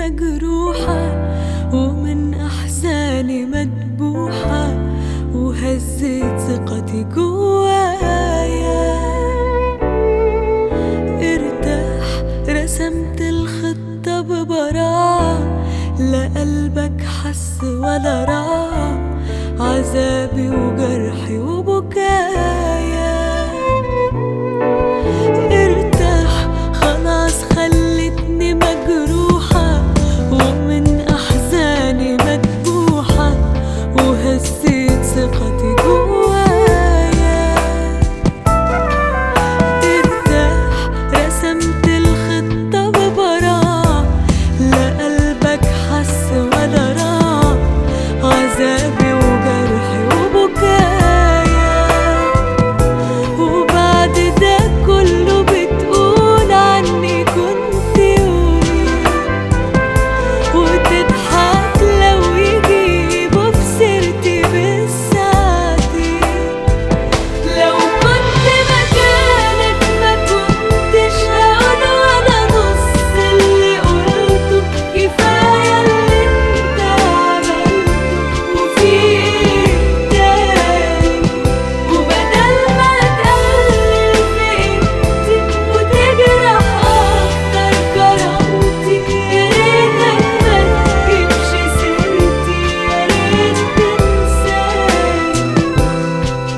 مجروحة ومن أحزاني مدبوحة وهزت ثقتي جوايا ارتاح رسمت الخطة ببراعة لا قلبك حس ولا راع عذابي وجرحي وبكايا ارتاح خلاص خلتني مجروحة ومن أحزاني مدبوحة وهزيت ثقتي جوايا ارتاح رسمت الخطة ببراعة لا قلبك حس ولا راع عذابي وجرحي وبكايا وبعد ده كله بتقول عني كنت يومي وتضحك لو يجيبوا في سيرتي بالساعتي لو كنت مكانك ما كنتش هقول ولا نص اللي قلته كفاية اللي انت عملته وفي ايه تاني وبدل ما تقلل في قيمتي وتجرح اكتر كرامتي يا ريتك ما تجيبش سيرتي يا ريت تنساني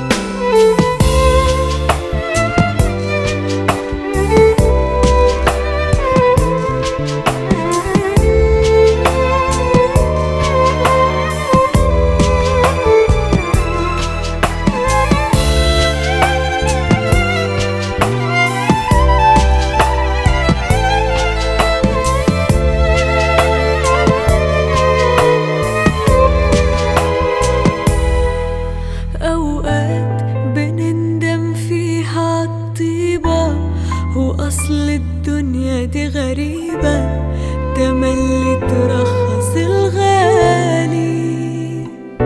أوقات بنندم فيها عالطيبة وأصل الدنيا دي غريبة تملي ترخص الغالي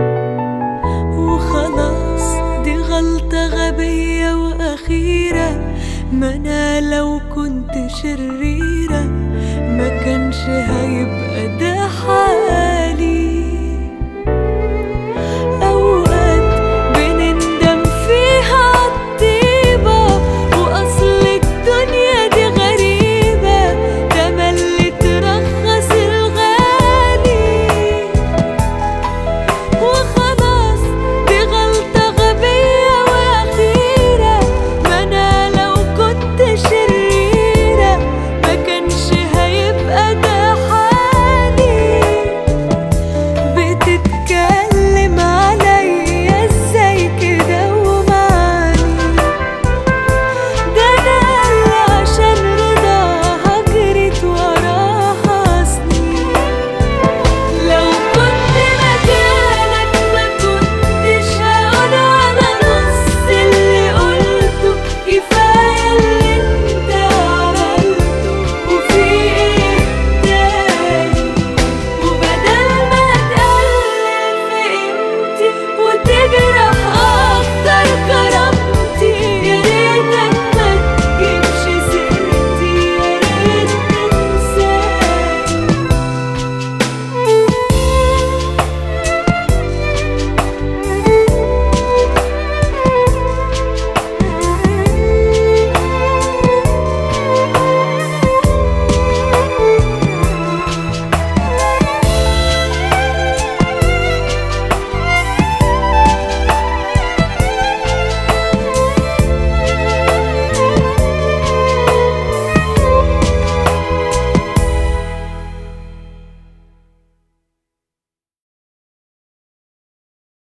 وخلاص دي غلطة غبية وأخيرة ما أنا لو كنت شريرة ما كانش هيبقى ده حالي